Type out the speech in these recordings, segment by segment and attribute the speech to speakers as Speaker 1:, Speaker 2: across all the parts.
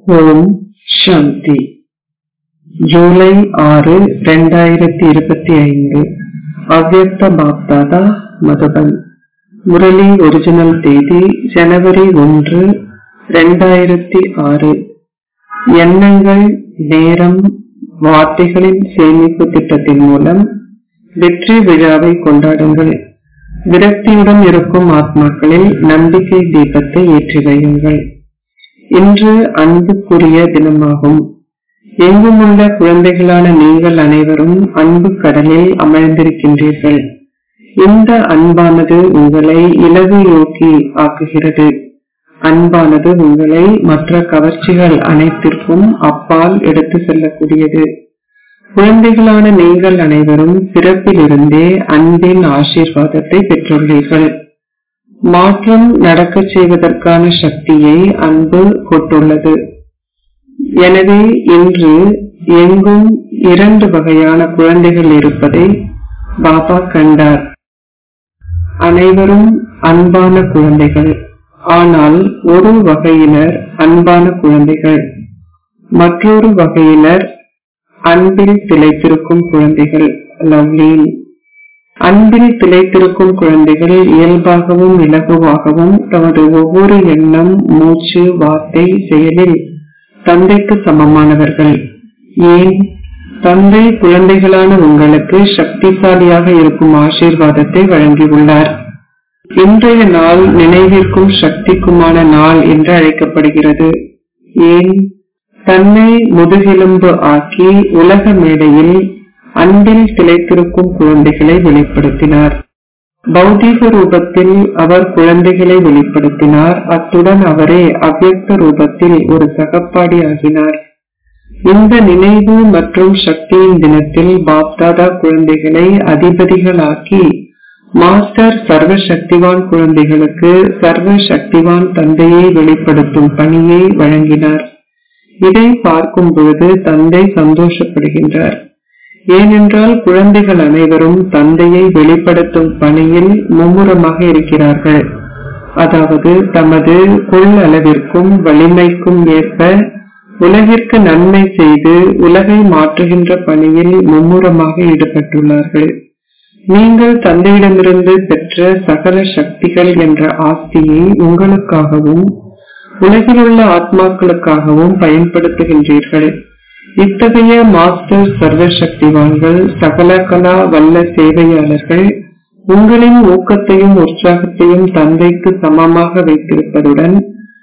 Speaker 1: ஓம் சாந்தி ஜூலை ஆறு ரெண்டாயிரத்தி இருபத்தி ஐந்து அவ்யக்த பாப்தாதா மதுபன் முரளி ஒரிஜினல் தேதி ஜனவரி ஒன்று ரெண்டாயிரத்தி ஆறு எண்ணங்கள் நேரம் வார்த்தைகளின் சேமிப்பு திட்டத்தின் மூலம் வெற்றி விழாவை கொண்டாடுங்கள் விரக்தியுடன் இருக்கும் ஆத்மாக்களில் நம்பிக்கை தீபத்தை ஏற்றி வையுங்கள் இன்று அன்புக்குரிய தினமாகும் எங்குமுள்ள குழந்தைகளான நீங்கள் அனைவரும் அன்பு கடலில் அமர்ந்திருக்கின்றீர்கள் இந்த அன்பானது உங்களை இலகு யோக்கி ஆக்குகிறது அன்பானது உங்களை மற்ற கவர்ச்சிகள் அனைத்திற்கும் அப்பால் எடுத்து செல்லக்கூடியது குழந்தைகளான நீங்கள் அனைவரும் பிறப்பிலிருந்தே அன்பின் ஆசீர்வாதத்தை பெற்றுள்ளீர்கள் மாற்றம் நடக்கச் செய்வதற்கான சக்தியை அன்பு கொண்டுள்ளது எனவே இன்று எங்கும் இரண்டு வகையான குழந்தைகள் இருப்பதை பாபா கண்டார் அனைவரும் அன்பான குழந்தைகள் ஆனால் ஒரு வகையினர் அன்பான குழந்தைகள் மற்றொரு வகையினர் அன்பில் திளைத்திருக்கும் குழந்தைகள் லவ்லீன் அன்பில் திளைத்திருக்கும் குழந்தைகள் இயல்பாகவும் இலகுவாகவும் தமது ஒவ்வொரு எண்ணம் மூச்சு வார்த்தை செயலில் தந்தைக்கு சமமானவர்கள் ஏன் தந்தை குழந்தைகளான உங்களுக்கு சக்திசாலியாக இருக்கும் ஆசீர்வாதத்தை வழங்கியுள்ளார் இன்றைய நாள் நினைவிற்கும் சக்திக்குமான நாள் என்று அழைக்கப்படுகிறது ஏன் தன்னை முதுகெலும்பு ஆக்கி உலக மேடையில் அன்பில் திளைத்திருக்கும் குழந்தைகளை வெளிப்படுத்தினார் பௌதீக ரூபத்தில் அவர் குழந்தைகளை வெளிப்படுத்தினார் அத்துடன் அவரே அவ்யக்த ரூபத்தில் ஒரு சகப்பாடி ஆகினார் இந்த நினைவு மற்றும் சக்தியின் தினத்தில் பாப்தாதா குழந்தைகளை அதிபதிகளாக்கி மாஸ்டர் சர்வ சக்திவான் குழந்தைகளுக்கு சர்வ சக்திவான் தந்தையை வெளிப்படுத்தும் பணியை வழங்கினார் இதை பார்க்கும் பொழுது தந்தை சந்தோஷப்படுகின்றார் ஏனென்றால் குழந்தைகள் அனைவரும் தந்தையை வெளிப்படுத்தும் பணியில் மும்முரமாக இருக்கிறார்கள் அதாவது தமது கொள்ளளவிற்கும் வலிமைக்கும் ஏற்ப உலகிற்கு நன்மை செய்து உலகை மாற்றுகின்ற பணியில் மும்முரமாக ஈடுபட்டுள்ளார்கள் நீங்கள் தந்தையிடமிருந்து பெற்ற சகல சக்திகள் என்ற ஆஸ்தியை உங்களுக்காகவும் உலகிலுள்ள ஆத்மாக்களுக்காகவும் பயன்படுத்துகின்றீர்கள் இத்தகைய மாஸ்டர் சர்வ சக்திவான்கள் சகல கலா வல்ல சேவையாளர்கள் உங்களின் ஊக்கத்தையும் உற்சாகத்தையும் தந்தைக்கு சமமாக வைத்திருப்பதுடன்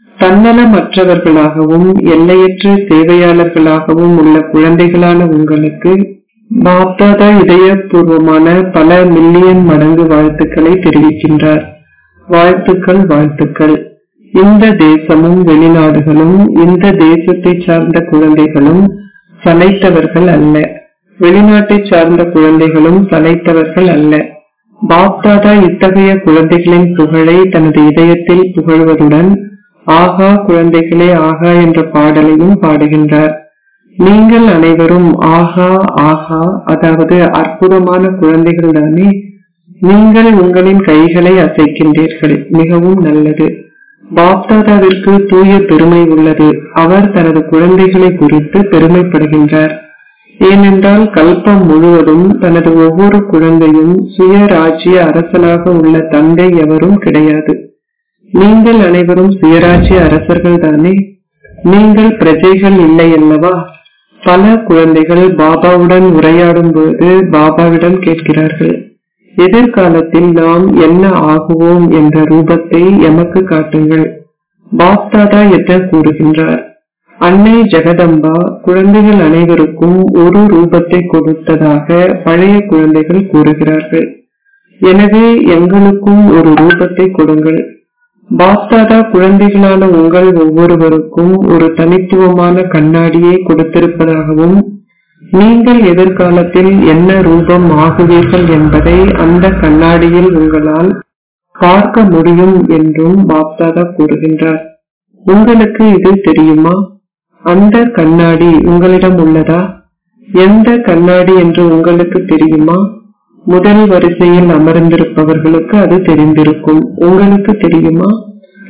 Speaker 1: தன்னலமற்றவர்களாகவும் எல்லையற்ற சேவையாளர்களாகவும் உள்ள குழந்தைகளான உங்களுக்கு பாப்தாதா இதயபூர்வமான பல மில்லியன் மடங்கு வாழ்த்துக்களை தெரிவிக்கின்றார் வாழ்த்துக்கள் வாழ்த்துக்கள் இந்த தேசமும் வெளிநாடுகளும் இந்த தேசத்தை சார்ந்த குழந்தைகளும் சலைத்தவர்கள் அல்ல வெளிநாட்டை சார்ந்த குழந்தைகளும் சலைத்தவர்கள் அல்ல பாப்தாதா இத்தகைய குழந்தைகளின் புகழை தனது இதயத்தில் புகழ்வதுடன் ஆகா குழந்தைகளே ஆகா என்ற பாடலையும் பாடுகின்றார் நீங்கள் அனைவரும் ஆகா ஆகா அதாவது அற்புதமான குழந்தைகள் தானே நீங்கள் உங்களின் கைகளை அசைக்கின்றீர்கள் மிகவும் நல்லது பாப்தாதாவிற்கு தூய பெருமை உள்ளது அவர் தனது குழந்தைகளை குறித்து பெருமைப்படுகின்றார் ஏனென்றால் கல்பம் முழுவதும் தனது ஒவ்வொரு குழந்தையும் சுயராஜ்ய அரசனாக உள்ள தந்தை எவரும் கிடையாது நீங்கள் அனைவரும் சுயராஜ்ய அரசர்கள் தானே நீங்கள் பிரஜைகள் இல்லை அல்லவா பல குழந்தைகள் பாபாவுடன் உரையாடும் போது பாபாவிடம் கேட்கிறார்கள் எதிர்காலத்தில் நாம் என்ன ஆகுவோம் என்ற ரூபத்தை எமக்கு காட்டுங்கள் பாப்தாதா என்ன கூறுகின்றார் அன்னை ஜெகதம்பா குழந்தைகள் அனைவருக்கும் ஒரு ரூபத்தை கொடுத்ததாக பழைய குழந்தைகள் கூறுகிறார்கள் எனவே எங்களுக்கும் ஒரு ரூபத்தை கொடுங்கள் பாப்தாதா குழந்தைகளான உங்கள் ஒவ்வொருவருக்கும் ஒரு தனித்துவமான கண்ணாடியை கொடுத்திருப்பதாகவும் நீங்கள் எதிர்காலத்தில் என்ன ரூபம் ஆகுவீர்கள் என்பதை அந்த கண்ணாடியில் உங்களால் பார்க்க முடியும் என்றும் பாப்தாதா கூறுகின்றார் உங்களுக்கு இது தெரியுமா அந்த கண்ணாடி உங்களிடம் உள்ளதா எந்த கண்ணாடி என்று உங்களுக்கு தெரியுமா முதல் வரிசையில் அமர்ந்திருப்பவர்களுக்கு அது தெரிந்திருக்கும் உங்களுக்கு தெரியுமா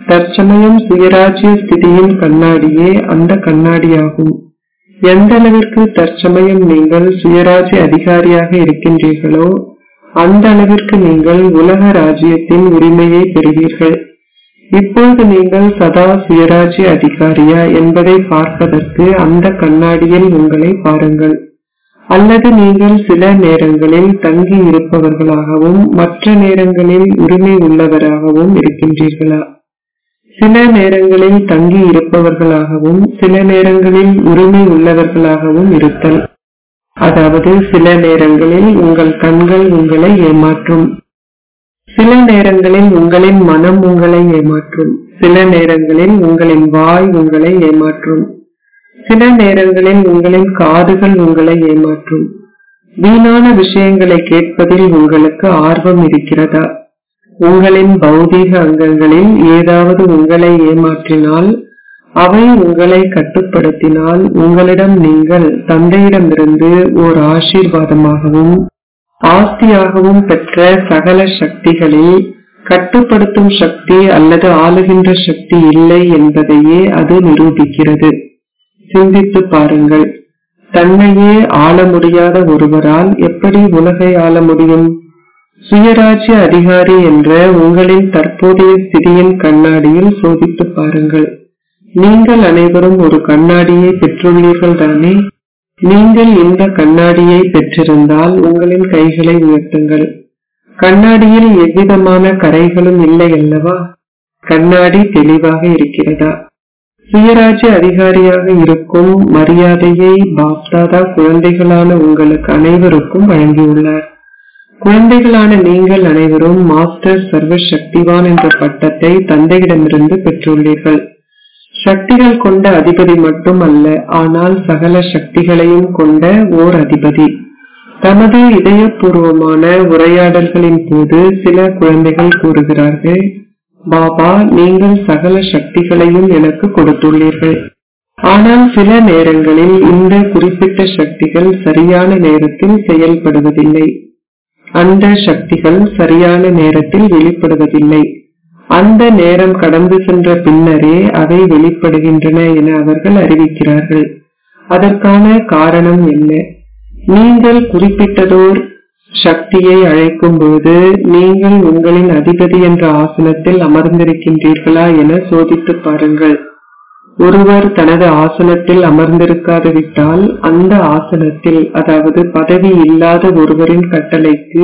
Speaker 1: தற்சமயம் சுயராஜ்ய ஸ்திதியின் கண்ணாடியே அந்த கண்ணாடியாகும் எந்த அளவிற்கு தற்சமயம் நீங்கள் சுயராஜ்ய அதிகாரியாக இருக்கின்றீர்களோ அந்த அளவிற்கு நீங்கள் உலக ராஜ்யத்தின் உரிமையை பெறுவீர்கள் இப்பொழுது நீங்கள் சதா சுயராஜ்ய அதிகாரியா என்பதை பார்ப்பதற்கு அந்த கண்ணாடியில் உங்களை பாருங்கள் அல்லது நீங்கள் சில நேரங்களில் தங்கி இருப்பவர்களாகவும் மற்ற நேரங்களில் உரிமை உள்ளவராகவும் இருக்கின்றீர்களா சில நேரங்களில் தங்கி இருப்பவர்களாகவும் சில நேரங்களில் உரிமை உள்ளவர்களாகவும் இருத்தல் அதாவது சில நேரங்களில் உங்கள் கண்கள் உங்களை ஏமாற்றும் சில நேரங்களில் உங்களின் மனம் உங்களை ஏமாற்றும் சில நேரங்களில் உங்களின் வாய் உங்களை ஏமாற்றும் சில நேரங்களில் உங்களின் காதுகள் உங்களை ஏமாற்றும் வீணான விஷயங்களை கேட்பதில் உங்களுக்கு ஆர்வம் இருக்கிறதா உங்களின் பௌதீக அங்கங்களில் ஏதாவது உங்களை ஏமாற்றினால் அவை உங்களை கட்டுப்படுத்தினால் உங்களிடம் நீங்கள் தந்தையிடமிருந்து ஓர் ஆசீர்வாதமாகவும் ஆஸ்தியாகவும் பெற்ற சகல சக்திகளில் கட்டுப்படுத்தும் சக்தி அல்லது ஆளுகின்ற சக்தி இல்லை என்பதையே அது நிரூபிக்கிறது சிந்தித்து பாருங்கள் தன்னையே ஆள முடியாத ஒருவரால் எப்படி உலகை ஆள முடியும் சுயராஜ்ய அதிகாரி என்ற உங்களின் தற்போதைய ஸ்திதியின் கண்ணாடியில் சோதித்து பாருங்கள் நீங்கள் அனைவரும் ஒரு கண்ணாடியை பெற்றுள்ளீர்கள் தானே நீங்கள் இந்த கண்ணாடியை பெற்றிருந்தால் உங்களின் கைகளை உயர்த்துங்கள் கண்ணாடியில் எவ்விதமான கரைகளும் இல்லை அல்லவா கண்ணாடி தெளிவாக இருக்கிறதா சுயராஜ்ய அதிகாரியாக இருக்கும் மரியாதையை பாப்தாதா குழந்தைகளான உங்களுக்கு அனைவருக்கும் வழங்கியுள்ளார் குழந்தைகளான நீங்கள் அனைவரும் மாஸ்டர் சர்வ சக்திவான் என்ற பட்டத்தை தந்தையிடமிருந்து பெற்றுள்ளீர்கள் சக்திகள் கொண்ட அதிபதி மட்டும் அல்ல ஆனால் சகல சக்திகளையும் கொண்ட ஓர் அதிபதி தமது இதயபூர்வமான உரையாடல்களின் போது சில குழந்தைகள் கூறுகிறார்கள் பாபா நீங்கள் சகல சக்திகளையும் எனக்கு கொடுத்துள்ளீர்கள் ஆனால் சில நேரங்களில் இந்த குறிப்பிட்ட சக்திகள் சரியான நேரத்தில் செயல்படுவதில்லை அந்த சக்திகள் சரியான நேரத்தில் வெளிப்படுவதில்லை அந்த நேரம் கடந்து சென்ற பின்னரே அவை வெளிப்படுகின்றன என அவர்கள் அறிவிக்கிறார்கள் அதற்கான காரணம் என்ன நீங்கள் குறிப்பிட்டதோர் சக்தியை அழைக்கும் பொழுது நீங்கள் உங்களின் அதிபதி என்ற ஆசனத்தில் அமர்ந்திருக்கின்றீர்களா என சோதித்து பாருங்கள் ஒருவர் தனது ஆசனத்தில் அமர்ந்திருக்காது விட்டால் அந்த ஆசனத்தில் அதாவது பதவி இல்லாத ஒருவரின் கட்டளைக்கு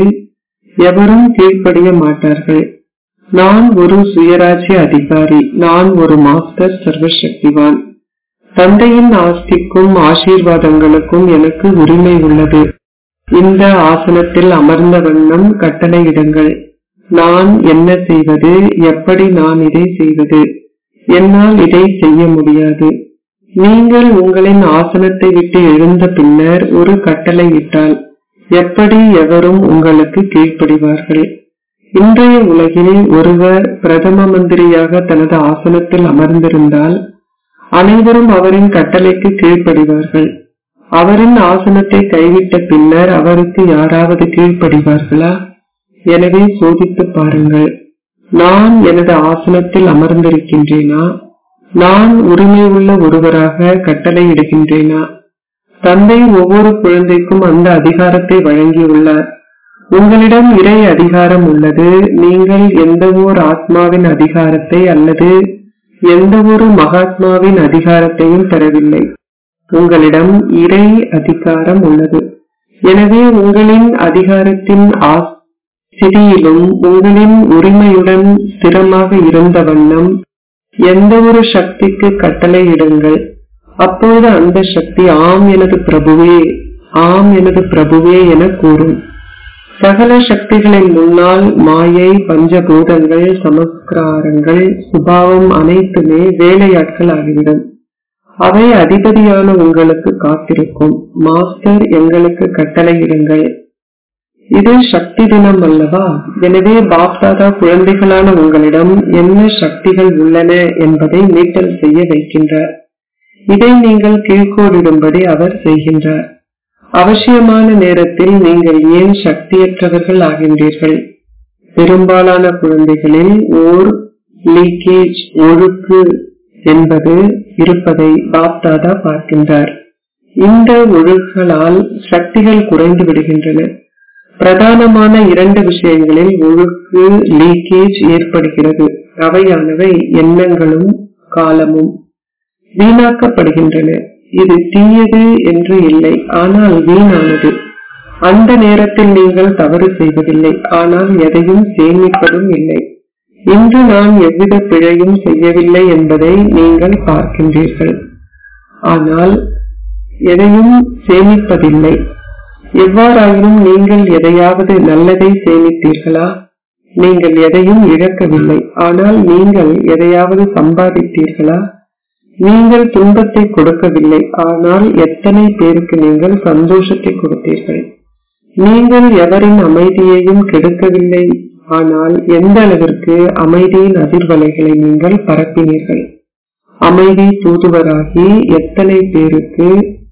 Speaker 1: எவரும் கீழ்ப்படிய மாட்டார்கள் நான் ஒரு சுயராஜ்ய அதிகாரி நான் ஒரு மாஸ்டர் சர்வசக்திவான் தந்தையின் ஆஸ்திக்கும் ஆசீர்வாதங்களுக்கும் எனக்கு உரிமை உள்ளது இந்த ஆசனத்தில் அமர்ந்த வண்ணம் கட்டளையிடுங்கள் நான் என்ன செய்வது எப்படி நான் இதை செய்வது என்னால் இதை செய்ய முடியாது நீங்கள் உங்களின் ஆசனத்தை விட்டு எழுந்த பின்னர் ஒரு கட்டளை இட்டால் எப்படி எவரும் உங்களுக்கு கீழ்ப்படிவார்கள் இன்றைய உலகில் ஒருவர் பிரதம மந்திரியாக தனது ஆசனத்தில் அமர்ந்திருந்தால் அனைவரும் அவரின் கட்டளைக்கு கீழ்ப்படிவார்கள் அவரின் ஆசனத்தை கைவிட்ட பின்னர் அவருக்கு யாராவது கீழ்ப்படிவார்களா எனவே சோதித்து பாருங்கள் நான் எனது ஆசனத்தில் அமர்ந்திருக்கின்றேனா நான் உரிமை உள்ள ஒருவராக கட்டளையிடுகின்றேனா தந்தை ஒவ்வொரு குழந்தைக்கும் அந்த அதிகாரத்தை வழங்கியுள்ளார் உங்களிடம் இறை அதிகாரம் உள்ளது நீங்கள் எந்த ஓர் ஆத்மாவின் அதிகாரத்தை அல்லது எந்த ஒரு மகாத்மாவின் அதிகாரத்தையும் பெறவில்லை உங்களிடம் இறை அதிகாரம் உள்ளது எனவே உங்களின் அதிகாரத்தின் ஸ்திதியிலும் உங்களின் உரிமையுடன் ஸ்திரமாக இருந்த வண்ணம் எந்த ஒரு சக்திக்கு கட்டளையிடுங்கள் அப்போது அந்த சக்தி ஆம் எனது பிரபுவே ஆம் எனது பிரபுவே என கூறும் சகல சக்திகளின் முன்னால் மாயை பஞ்சபூதங்கள் சமஸ்காரங்கள் சுபாவம் அனைத்துமே வேலையாட்கள் ஆகிவிடும் அவை அதிபதியான உங்களுக்கு காத்திருக்கும் மாஸ்டர் எங்களுக்கு கட்டளையிடுங்கள் இது சக்தி தினம் அல்லவா எனவே பாப்தாதா குழந்தைகளான உங்களிடம் என்ன சக்திகள் உள்ளன என்பதை மீட்டல் செய்ய வைக்கின்றார் இதை நீங்கள் கீழ்கோடிடும்படி அவர் செய்கின்றார் அவசியமான நேரத்தில் நீங்கள் ஏன் சக்தியற்றவர்கள் ஆகின்றீர்கள் பெரும்பாலான குழந்தைகளில் ஓர் லீக்கேஜ் ஒழுக்கு என்பது இருப்பதை பாப்தாதா பார்க்கின்றார் இந்த ஒழுக்குகளால் சக்திகள் குறைந்து விடுகின்றன பிரதானமான இரண்டு விஷயங்களில் ஒழுக்கு லீக்கேஜ் ஏற்படுகிறது அவையானவை எண்ணங்களும் காலமும் வீணாக்கப்படுகின்றன இது தீயது என்று இல்லை ஆனால் வீணானது அந்த நேரத்தில் நீங்கள் தவறு செய்வதில்லை ஆனால் எதையும் சேமிப்பதும் இல்லை இன்று நான் எவ்வித பிழையும் செய்யவில்லை என்பதை நீங்கள் பார்க்கின்றீர்கள் ஆனால் எதையும் சேமிப்பதில்லை எவ்வாறாயினும் நீங்கள் எதையாவது நல்லதை சேமித்தீர்களா நீங்கள் எதையும் இழக்கவில்லை ஆனால் நீங்கள் எதையாவது சம்பாதித்தீர்களா நீங்கள் துன்பத்தை கொடுக்கவில்லை ஆனால் எத்தனை பேருக்கு நீங்கள் சந்தோஷத்தை கொடுத்தீர்கள் நீங்கள் எவரின் அமைதியையும் கெடுக்கவில்லை ஆனால் எந்த அளவிற்கு அமைதியின் அதிர்வலைகளை நீங்கள் பரப்பினீர்கள் அமைதி தூதுவராகி எத்தனை பேருக்கு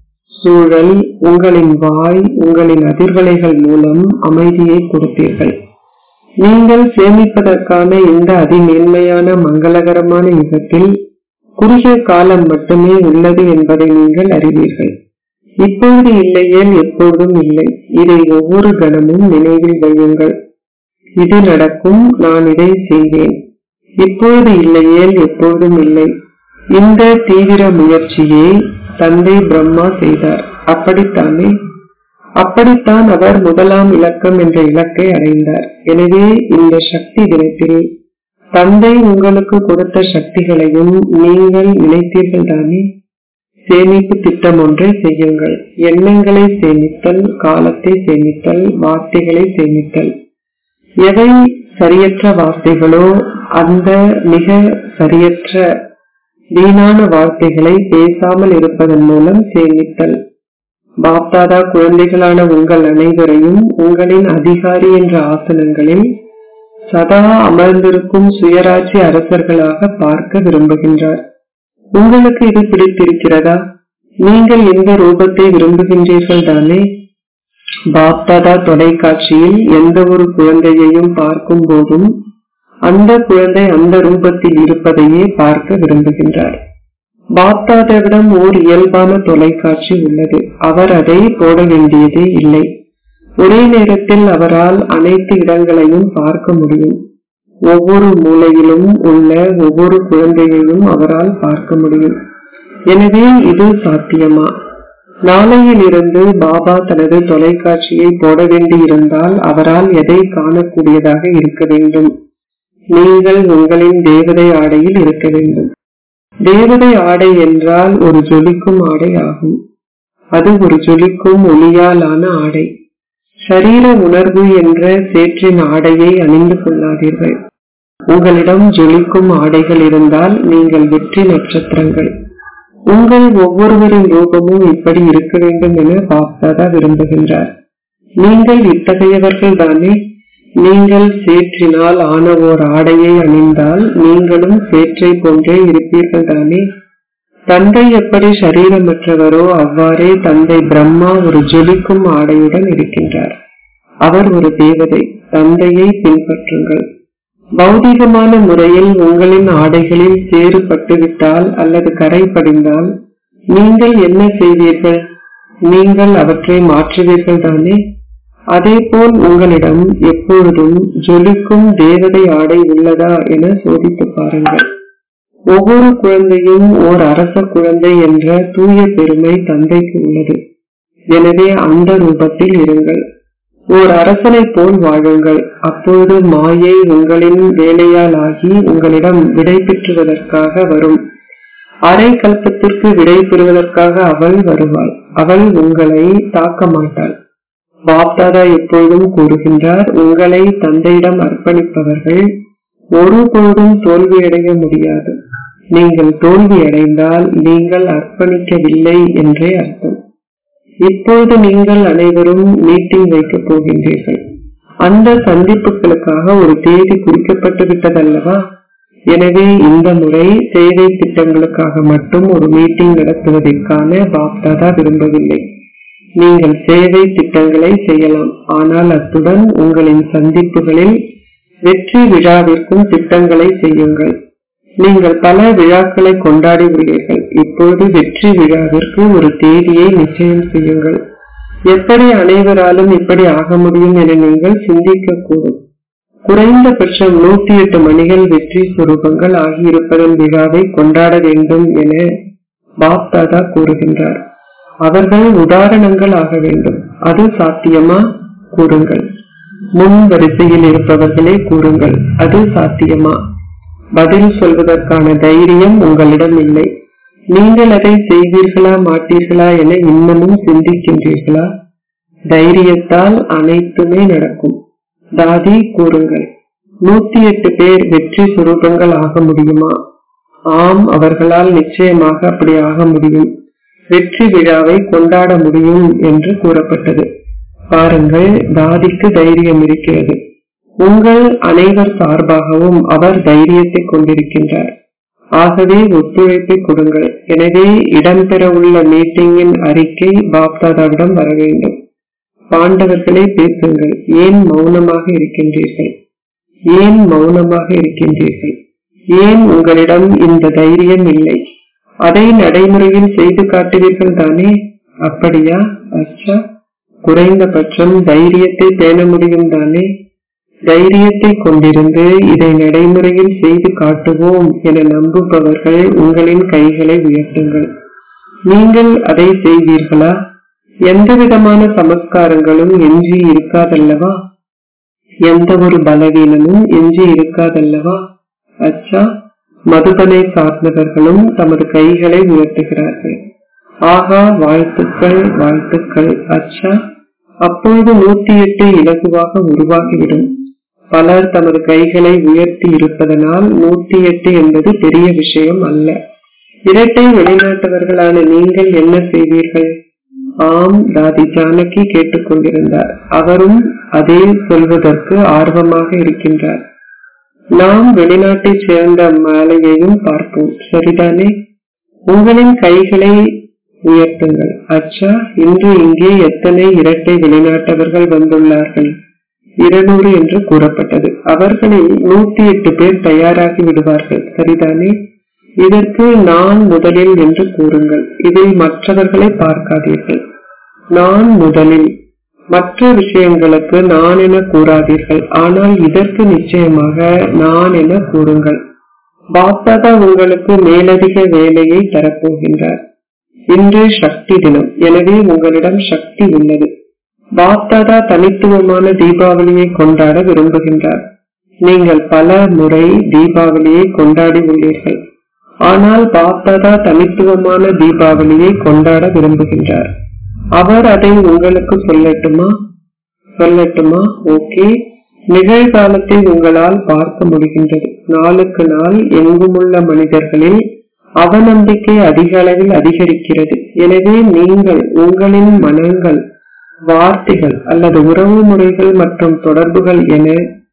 Speaker 1: சூழல் உங்களின் வாய் உங்களின் அதிர்வலைகள் மூலம் அமைதியை கொடுத்தீர்கள் நீங்கள் சேமிப்பதற்கான இந்த அதிமேன்மையான மங்களகரமான யுகத்தில் குறுகிய காலம் மட்டுமே உள்ளது என்பதை நீங்கள் அறிவீர்கள் இப்பொழுது இல்லையேல் எப்பொழுதும் இல்லை இதை ஒவ்வொரு கணமும் நினைவில் வையுங்கள் இது நடக்கும் நான் இதை செய்வேன் இப்பொழுது இல்லையேல் எப்பொழுதும் இல்லை இந்த தீவிர முயற்சியை தந்தை பிரம்மா செய்தார் அப்படித்தானே அப்படித்தான் அவர் முதலாம் இலக்கம் என்ற இலக்கை அடைந்தார் எனவே இந்த சக்தி தினத்தில் தந்தை உங்களுக்கு கொடுத்த சக்திகளையும் நீங்கள் நினைத்தீர்கள் தானே சேமிப்பு திட்டம் ஒன்றை செய்யுங்கள் எண்ணங்களை சேமித்தல் காலத்தை சேமித்தல் வார்த்தைகளை சேமித்தல் எவை சரியற்ற வார்த்தைகளோ அந்த மிக சரியற்ற வீணான வார்த்தைகளை பேசாமல் இருப்பதன் மூலம் சேமித்தல் பாப்தாதா குழந்தைகளான உங்கள் அனைவரையும் உங்களின் அதிகாரி என்ற ஆசனங்களில் சதா அமர்ந்திருக்கும் சுயராட்சி அரசர்களாக பார்க்க விரும்புகின்றார் உங்களுக்கு இது பிடித்திருக்கிறதா நீங்கள் இந்த ரூபத்தை விரும்புகின்றீர்கள் தானே பாப்தாதா தொலைக்காட்சியில் எந்த ஒரு குழந்தையையும் பார்க்கும் போதும் அந்த குழந்தை அந்த ரூபத்தில் இருப்பதையே பார்க்க விரும்புகின்றார் பாப்தாதாவிடம் ஓர் இயல்பான தொலைக்காட்சி உள்ளது அவர் அதை போட வேண்டியதே இல்லை ஒரே நேரத்தில் அவரால் அனைத்து இடங்களையும் பார்க்க முடியும் ஒவ்வொரு மூலையிலும் உள்ள ஒவ்வொரு குழந்தையையும் அவரால் பார்க்க முடியும் எனவே இது சாத்தியமா நாளையில் இருந்து பாபா தனது தொலைக்காட்சியை போட வேண்டியிருந்தால் அவரால் எதை காணக்கூடியதாக இருக்க வேண்டும் நீங்கள் உங்களின் தேவதை ஆடையில் இருக்க வேண்டும் தேவதை ஆடை என்றால் ஒரு ஜொலிக்கும் ஆடை ஆகும் அது ஒரு ஜொலிக்கும் ஒளியாலான ஆடை சரீர உணர்வு என்ற சேற்றின் ஆடையை அணிந்து கொள்ளாதீர்கள் உங்களிடம் ஜொலிக்கும் ஆடைகள் இருந்தால் நீங்கள் வெற்றி நட்சத்திரங்கள் உங்கள் ஒவ்வொருவரின் ரூபமும் இப்படி இருக்க வேண்டும் என பாப்தாதா விரும்புகின்றார் நீங்கள் இத்தகையவர்கள் தானே நீங்கள் சேற்றினால் ஆன ஓர் ஆடையை அணிந்தால் நீங்களும் சேற்றை போன்றே இருப்பீர்கள் தானே தந்தை எப்படி சரீரமற்றவரோ அவ்வாறே தந்தை பிரம்மா ஒரு ஜொலிக்கும் ஆடையுடன் இருக்கின்றார் அவர் ஒரு தேவதை தந்தையை பின்பற்றுங்கள் பௌதிகமான முறையில் உங்களின் ஆடைகளில் சேறு பட்டுவிட்டால் அல்லது கரை படிந்தால் நீங்கள் என்ன செய்வீர்கள் நீங்கள் அவற்றை மாற்றுவீர்கள் தானே அதேபோல் உங்களிடம் எப்பொழுதும் ஜொலிக்கும் தேவதை ஆடை உள்ளதா என சோதித்து பாருங்கள் ஒவ்வொரு குழந்தையும் ஓர் அரச குழந்தை என்ற தூய பெருமை தந்தைக்கு உள்ளது எனவே அந்த ரூபத்தில் இருங்கள் ஓர் அரசனை போல் வாழுங்கள் அப்பொழுது மாயை உங்களின் வேலையால் ஆகி உங்களிடம் விடை பெற்றுவதற்காக வரும் அரை கல்பத்திற்கு விடை பெறுவதற்காக அவள் வருவாள் அவள் உங்களை தாக்க மாட்டாள் பாப்தாதா எப்பொழுதும் கூறுகின்றார் உங்களை தந்தையிடம் அர்ப்பணிப்பவர்கள் ஒருபோதும் தோல்வியடைய முடியாது நீங்கள் தோல்வி அடைந்தால் நீங்கள் அர்ப்பணிக்கவில்லை என்றே அர்த்தம் இப்போது நீங்கள் அனைவரும் மீட்டிங் வைக்கப் போகின்றீர்கள் அந்த சந்திப்புகளுக்காக ஒரு தேதி குறிக்கப்பட்டு விட்டதல்லவா எனவே இந்த முறை சேவை திட்டங்களுக்காக மட்டும் ஒரு மீட்டிங் நடத்துவதற்கான பாப்தாதா விரும்பவில்லை நீங்கள் சேவை திட்டங்களை செய்யலாம் ஆனால் அத்துடன் உங்களின் சந்திப்புகளில் வெற்றி விழாவிற்கும் திட்டங்களை செய்யுங்கள் நீங்கள் பல விழாக்களை கொண்டாடி உள்ளீர்கள் இப்பொழுது வெற்றி விழாவிற்கு ஒரு தேதியை நிச்சயம் செய்யுங்கள் எப்படி அனைவராலும் இப்படி ஆக முடியும் என நீங்கள் சிந்திக்க கூடும் குறைந்தபட்சம் நூத்தி எட்டு மணிகள் வெற்றி சுரூபங்கள் ஆகியிருப்பதன் விழாவை கொண்டாட வேண்டும் என பாப்தாதா கூறுகின்றார் அவர்கள் உதாரணங்கள் ஆக வேண்டும் அது சாத்தியமா கூறுங்கள் முன் வரிசையில் இருப்பவர்களே கூறுங்கள் அது சாத்தியமா பதில் சொல்வதற்கான தைரியம் உங்களிடம் இல்லை நீங்கள் அதை செய்வீர்களா மாட்டீர்களா என இன்னமும் சிந்திக்கின்றீர்களா தைரியத்தால் அனைத்துமே நடக்கும் தாதி கூறுங்கள் நூத்தி எட்டு பேர் வெற்றி சுரூபங்கள் ஆக முடியுமா ஆம் அவர்களால் நிச்சயமாக அப்படி ஆக முடியும் வெற்றி விழாவை கொண்டாட முடியும் என்று கூறப்பட்டது பாருங்கள் தாதிக்கு தைரியம் இருக்கிறது உங்கள் அனைவர் சார்பாகவும் அவர் தைரியத்தை கொண்டிருக்கின்றார் ஆகவே ஒத்துழைப்பை கொடுங்கள் எனவே இடம்பெற உள்ள மீட்டிங்கின் அறிக்கை பாப்தாதாவிடம் வர வேண்டும் பாண்டவர்களே பேசுங்கள் ஏன் மௌனமாக இருக்கின்றீர்கள் ஏன் மௌனமாக இருக்கின்றீர்கள் ஏன் உங்களிடம் இந்த தைரியம் இல்லை அதை நடைமுறையில் செய்து காட்டுவீர்கள் தானே அப்படியா அச்சா குறைந்தபட்சம் தைரியத்தை பேண முடியும் தானே தைரியத்தை கொண்டிருந்து இதை நடைமுறையில் செய்து காட்டுவோம் என நம்புபவர்கள் உங்களின் கைகளை உயர்த்துங்கள் நீங்கள் அதை செய்வீர்களா எந்த விதமான சமஸ்காரங்களும் எஞ்சி இருக்காதல்லவா எந்த ஒரு பலவீனமும் எஞ்சி இருக்காதல்லவா அச்சா மதுபனை சார்ந்தவர்களும் தமது கைகளை உயர்த்துகிறார்கள் ஆகா வாழ்த்துக்கள் வாழ்த்துக்கள் அச்சா அப்பொழுது நூத்தி எட்டு இலகுவாக உருவாகிவிடும் பலர் தமது கைகளை உயர்த்தி இருப்பதனால் நூத்தி எட்டு என்பது பெரிய விஷயம் அல்ல இரட்டை வெளிநாட்டவர்களான நீங்கள் என்ன செய்வீர்கள் ஆம் தாதி ஜானகி கேட்டுக்கொண்டிருந்தார் அவரும் அதே சொல்வதற்கு ஆர்வமாக இருக்கின்றார் நாம் வெளிநாட்டைச் சேர்ந்த மாலையையும் பார்ப்போம் சரிதானே உங்களின் கைகளை உயர்த்துங்கள் அச்சா இன்று இங்கே எத்தனை இரட்டை வெளிநாட்டவர்கள் வந்துள்ளார்கள் இருநூறு என்று கூறப்பட்டது அவர்களில் நூத்தி எட்டு பேர் தயாராகி விடுவார்கள் சரிதானே இதற்கு நான் முதலில் என்று கூறுங்கள் இதில் மற்றவர்களை பார்க்காதீர்கள் நான் முதலில் மற்ற விஷயங்களுக்கு நான் என கூறாதீர்கள் ஆனால் இதற்கு நிச்சயமாக நான் என கூறுங்கள் பாப்தாதா உங்களுக்கு மேலதிக வேலையை தரப்போகின்றார் இன்று சக்தி தினம் எனவே உங்களிடம் சக்தி உள்ளது பாப்தாதா தனித்துவமான தீபாவளியை கொண்டாட விரும்புகின்றார் நீங்கள் பல முறை தீபாவளியை கொண்டாடி உள்ளீர்கள் ஆனால் பாப்தாதா தனித்துவமான தீபாவளியை கொண்டாட விரும்புகின்றார் அவர் அதை உங்களுக்கு சொல்லட்டுமா சொல்லட்டுமா ஓகே நிகழ்காலத்தை உங்களால் பார்க்க முடிகின்றது நாளுக்கு நாள் எங்குமுள்ள மனிதர்களில் அவநம்பிக்கை அதிக அளவில் அதிகரிக்கிறது எனவே நீங்கள் உங்களின் மனங்கள் வார்த்தைகள் அல்லது உறவு முறைகள் மற்றும் தொடர்புகள் என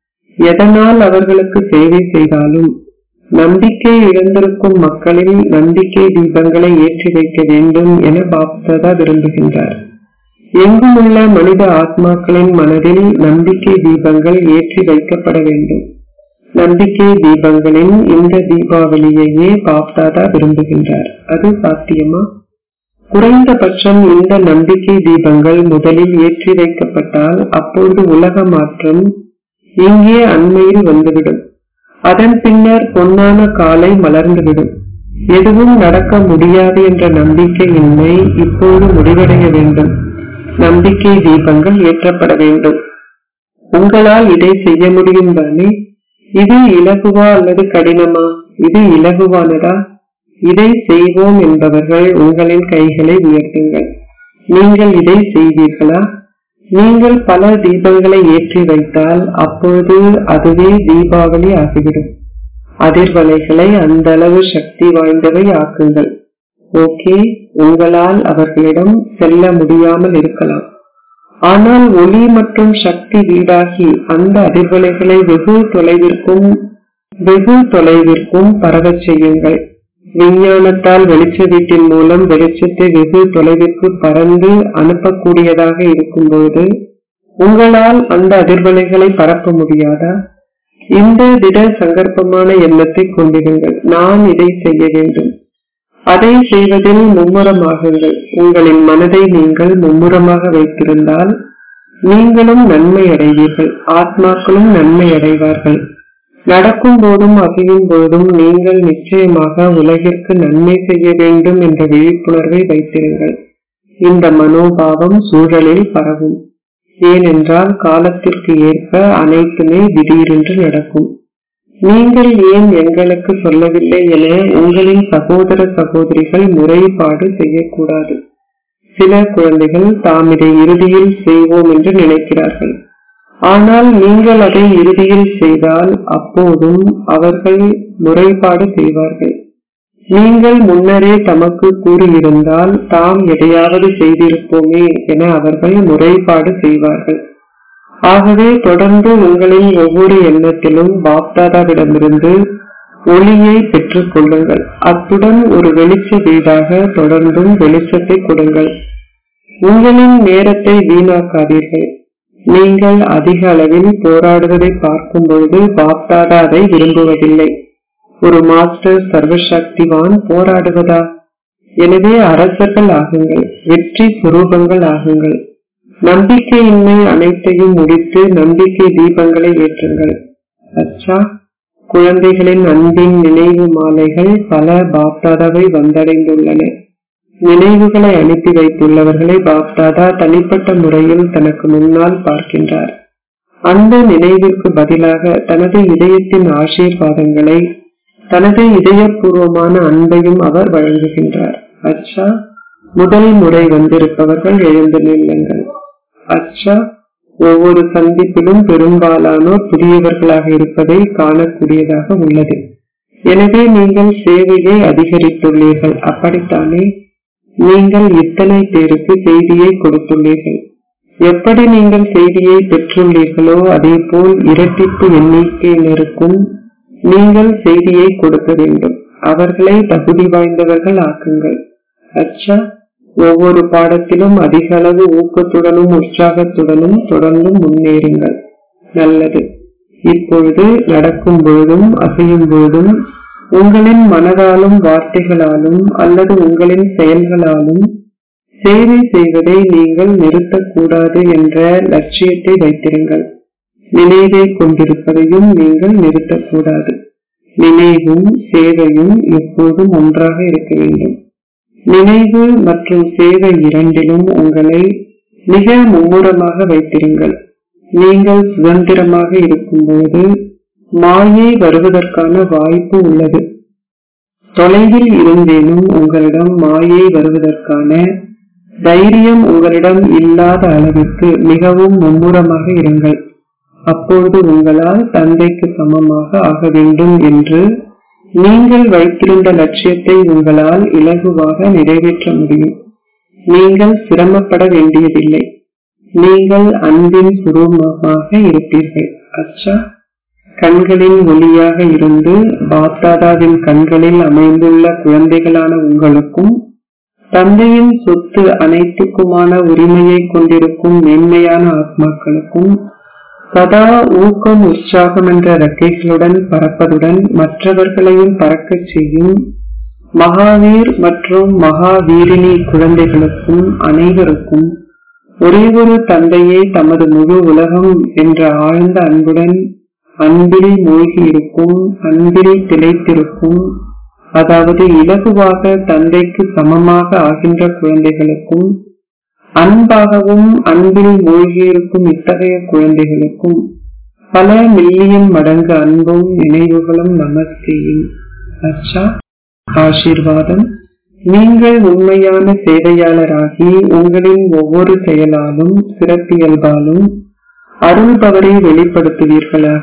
Speaker 1: எதனால் அவர்களுக்கு சேவை செய்தாலும் நம்பிக்கை இழந்திருக்கும் மக்களில் நம்பிக்கை தீபங்களை ஏற்றி வைக்க வேண்டும் என பாப்தாதா விரும்புகின்றார் எங்கும் உள்ள மனித ஆத்மாக்களின் மனதில் நம்பிக்கை தீபங்கள் ஏற்றி வைக்கப்பட வேண்டும் நம்பிக்கை தீபங்களின் இந்த தீபாவளியையே பாப்தாதா விரும்புகின்றார் அது சாத்தியமா குறைந்தபட்சம் இந்த நம்பிக்கை தீபங்கள் முதலில் ஏற்றி வைக்கப்பட்டால் அப்பொழுது உலக மாற்றம் இங்கே அண்மையில் வந்துவிடும் அதன் பின்னர் பொன்னான காலை மலர்ந்துவிடும் எதுவும் நடக்க முடியாது என்ற நம்பிக்கையின்மை இப்போது முடிவடைய வேண்டும் நம்பிக்கை தீபங்கள் ஏற்றப்பட வேண்டும் உங்களால் இதை செய்ய முடியும் தானே இது இலகுவா அல்லது கடினமா இது இலகுவானதா இதை செய்வோம் என்பவர்கள் உங்களின் கைகளை உயர்த்துங்கள் நீங்கள் இதை செய்வீர்களா நீங்கள் பல தீபங்களை ஏற்றி வைத்தால் அப்பொழுது அதுவே தீபாவளி ஆகிவிடும் அதிர்வலைகளை அந்த அளவு சக்தி வாய்ந்தவை ஆக்குங்கள் ஓகே உங்களால் அவர்களிடம் செல்ல முடியாமல் இருக்கலாம் ஆனால் ஒளி மற்றும் சக்தி வீடாகி அந்த அதிர்வலைகளை வெகு தொலைவிற்கும் வெகு தொலைவிற்கும் பரவச் செய்யுங்கள் விஞ்ஞானத்தால் வெளிச்ச வீட்டின் மூலம் வெளிச்சத்தை வெகு தொலைவிற்கு பறந்து அனுப்பக்கூடியதாக இருக்கும்போது உங்களால் அந்த அதிர்வலைகளை பரப்ப முடியாதா இந்த திட சங்கற்பமான எண்ணத்தை கொண்டிருங்கள் நான் இதை செய்ய வேண்டும் அதை செய்வதில் மும்முரமாகுங்கள் உங்களின் மனதை நீங்கள் மும்முரமாக வைத்திருந்தால் நீங்களும் நன்மை அடைவீர்கள் ஆத்மாக்களும் நன்மை அடைவார்கள் நடக்கும் போதும் அசையும் போதும் நீங்கள் நிச்சயமாக உலகிற்கு நன்மை செய்ய வேண்டும் என்ற விழிப்புணர்வை வைத்திருங்கள் இந்த மனோபாவம் சூழலில் பரவும் ஏனென்றால் காலத்திற்கு ஏற்ப அனைத்துமே திடீரென்று நடக்கும் நீங்கள் ஏன் எங்களுக்கு சொல்லவில்லை என உங்களின் சகோதர சகோதரிகள் முறைப்பாடு செய்யக்கூடாது சில குழந்தைகள் தாம் இதை இறுதியில் செய்வோம் என்று நினைக்கிறார்கள் ஆனால் நீங்கள் அதை இறுதியில் செய்தால் அப்போதும் அவர்கள் முறைப்பாடு செய்வார்கள் நீங்கள் முன்னரே தமக்கு கூறியிருந்தால் தாம் எதையாவது செய்திருப்போமே என அவர்கள் முறைப்பாடு செய்வார்கள் ஆகவே தொடர்ந்து உங்களின் ஒவ்வொரு எண்ணத்திலும் பாப்தாதாவிடமிருந்து ஒளியை பெற்றுக் கொள்ளுங்கள் அத்துடன் ஒரு வெளிச்ச வீடாக தொடர்ந்தும் வெளிச்சத்தை கொடுங்கள் உங்களின் நேரத்தை வீணாக்காதீர்கள் நீங்கள் அதிக அளவில் போராடுவதை பார்க்கும் பொழுது பாப்தாதா அதை விரும்புவதில்லை ஒரு மாஸ்டர் சர்வசக்திவான் போராடுவதா எனவே அரசர்கள் ஆகுங்கள் வெற்றி சுரூபங்கள் ஆகுங்கள் நம்பிக்கையின்மை அனைத்தையும் முடித்து நம்பிக்கை தீபங்களை ஏற்றுங்கள் அச்சா குழந்தைகளின் அன்பின் நினைவு மாலைகள் பல பாப்தாதாவை வந்தடைந்துள்ளன நினைவுகளை அனுப்பி வைத்துள்ளவர்களை பாப்தாதா தனிப்பட்ட முறையில் தனக்கு முன்னால் பார்க்கின்றார் அந்த நினைவிற்கு பதிலாக தனது இதயத்தின் ஆசீர்வாதங்களை தனது இதயபூர்வமான அன்பையும் அவர் வழங்குகின்றார் அச்சா முதல் முறை வந்திருப்பவர்கள் எழுந்து நில்லுங்கள் அச்சா ஒவ்வொரு சந்திப்பிலும் பெரும்பாலானோர் புதியவர்களாக இருப்பதை காணக்கூடியதாக உள்ளது எனவே நீங்கள் சேவையை அதிகரித்துள்ளீர்கள் அப்படித்தானே நீங்கள் இத்தனை பேருக்கு செய்தியை கொடுத்துள்ளீர்கள் எப்படி நீங்கள் செய்தியை பெற்றுள்ளீர்களோ அதே போல் இரட்டிப்பு எண்ணிக்கையினருக்கும் நீங்கள் செய்தியை கொடுக்க வேண்டும் அவர்களை தகுதி வாய்ந்தவர்கள் ஆக்குங்கள் அச்சா ஒவ்வொரு பாடத்திலும் அதிக அளவு ஊக்கத்துடனும் உற்சாகத்துடனும் தொடர்ந்து முன்னேறுங்கள் நல்லது இப்பொழுது நடக்கும் பொழுதும் அசையும் பொழுதும் உங்களின் மனதாலும் வார்த்தைகளாலும் அல்லது உங்களின் செயல்களாலும் சேவை செய்வதை நீங்கள் நிறுத்தக்கூடாது என்ற லட்சியத்தை வைத்திருங்கள் நினைவை கொண்டிருப்பதையும் நீங்கள் நிறுத்தக்கூடாது நினைவும் சேவையும் எப்போதும் ஒன்றாக இருக்க வேண்டும் நினைவு மற்றும் சேவை இரண்டிலும் உங்களை மிக மும்முரமாக வைத்திருங்கள் நீங்கள் சுதந்திரமாக இருக்கும்போது மாயை வருவதற்கான வாய்ப்பு உள்ளது தொலைவில் இருந்தேனும் உங்களிடம் மாயை வருவதற்கான தைரியம் உங்களிடம் இல்லாத அளவிற்கு மிகவும் மும்முரமாக இருங்கள் அப்பொழுது உங்களால் தந்தைக்கு சமமாக ஆக வேண்டும் என்று நீங்கள் வைத்திருந்த லட்சியத்தை உங்களால் இலகுவாக நிறைவேற்ற முடியும் நீங்கள் சிரமப்பட வேண்டியதில்லை நீங்கள் அன்பின் சுரூபமாக இருப்பீர்கள் அச்சா கண்களின் ஒளியாக இருந்து பாப்தாதாவின் கண்களில் அமைந்துள்ள குழந்தைகளான உங்களுக்கும் தந்தையின் சொத்து அனைத்துக்குமான உரிமையை கொண்டிருக்கும் மேன்மையான ஆத்மாக்களுக்கும் சதா ஊக்கம் உற்சாகம் என்ற ரெக்கைகளுடன் பறப்பதுடன் மற்றவர்களையும் பறக்கச் செய்யும் மகாவீர் மற்றும் மகாவீரினி குழந்தைகளுக்கும் அனைவருக்கும் ஒரே ஒரு தந்தையே தமது முழு உலகம் என்ற ஆழ்ந்த அன்புடன் அன்பில் மூழ்கி இருக்கும் அன்பில் திளைத்திருக்கும் அதாவது இலகுவாக தந்தைக்கு சமமாக ஆகின்ற குழந்தைகளுக்கும் அன்பாகவும் அன்பில் மூழ்கியிருக்கும் இத்தகைய குழந்தைகளுக்கும் பல மில்லியன் மடங்கு அன்பும் நினைவுகளும் நமஸ்தேயும் அச்சா ஆசீர்வாதம் நீங்கள் உண்மையான சேவையாளராகி உங்களின் ஒவ்வொரு செயலாலும் சிறப்பியல்பாலும் அருள் பவரை வெளிப்படுத்துவீர்களாக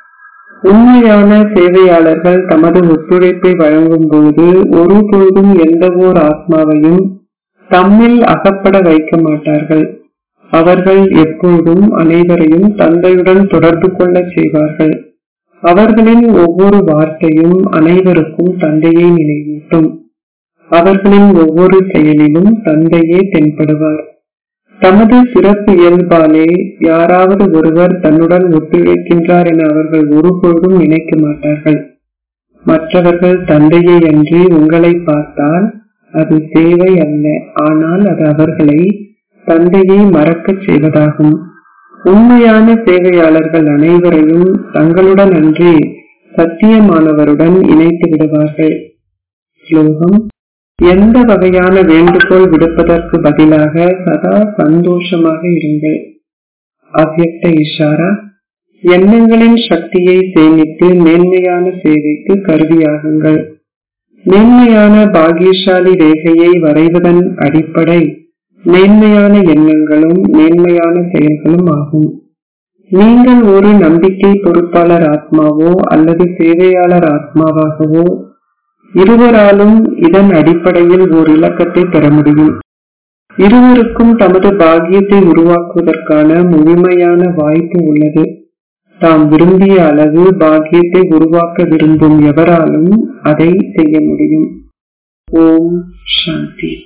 Speaker 1: உண்மையான சேவையாளர்கள் தமது ஒத்துழைப்பை வழங்கும் போது ஒருபொழுதும் எந்த ஓர் ஆத்மாவையும் தம்மில் அகப்பட வைக்க மாட்டார்கள் அவர்கள் எப்போதும் அனைவரையும் தந்தையுடன் தொடர்பு கொள்ள செய்வார்கள் அவர்களின் ஒவ்வொரு வார்த்தையும் அனைவருக்கும் தந்தையை நினைவூட்டும் அவர்களின் ஒவ்வொரு செயலிலும் தந்தையே தென்படுவார் தமது சிறப்பு இயல்பாலே யாராவது ஒருவர் தன்னுடன் ஒத்துழைக்கின்றார் என அவர்கள் ஒருபோதும் நினைக்க மாட்டார்கள் மற்றவர்கள் தந்தையை அன்றி உங்களை பார்த்தால் அது சேவை அல்ல ஆனால் அது அவர்களை தந்தையை மறக்கச் செய்வதாகும் உண்மையான சேவையாளர்கள் அனைவரையும் தங்களுடன் அன்றி சத்தியமானவருடன் இணைத்து விடுவார்கள் ஸ்லோகம் எந்த வகையான வேண்டுகோள் விடுப்பதற்கு பதிலாக சதா சந்தோஷமாக இருங்கள் அவ்யக்த இஷாரா எண்ணங்களின் சக்தியை சேமித்து மேன்மையான சேவைக்கு கருவியாகுங்கள் மேன்மையான பாகியசாலி ரேகையை வரைவதன் அடிப்படை மேன்மையான எண்ணங்களும் மேன்மையான செயல்களும் ஆகும் நீங்கள் ஒரு நம்பிக்கை பொறுப்பாளர் ஆத்மாவோ அல்லது சேவையாளர் ஆத்மாவாகவோ இருவராலும் இதன் அடிப்படையில் ஓர் இலக்கத்தை பெற முடியும் இருவருக்கும் தமது பாக்கியத்தை உருவாக்குவதற்கான முழுமையான வாய்ப்பு உள்ளது தாம் விரும்பிய அளவு பாக்கியத்தை உருவாக்க விரும்பும் எவராலும் அதை செய்ய முடியும் ஓம் சாந்தி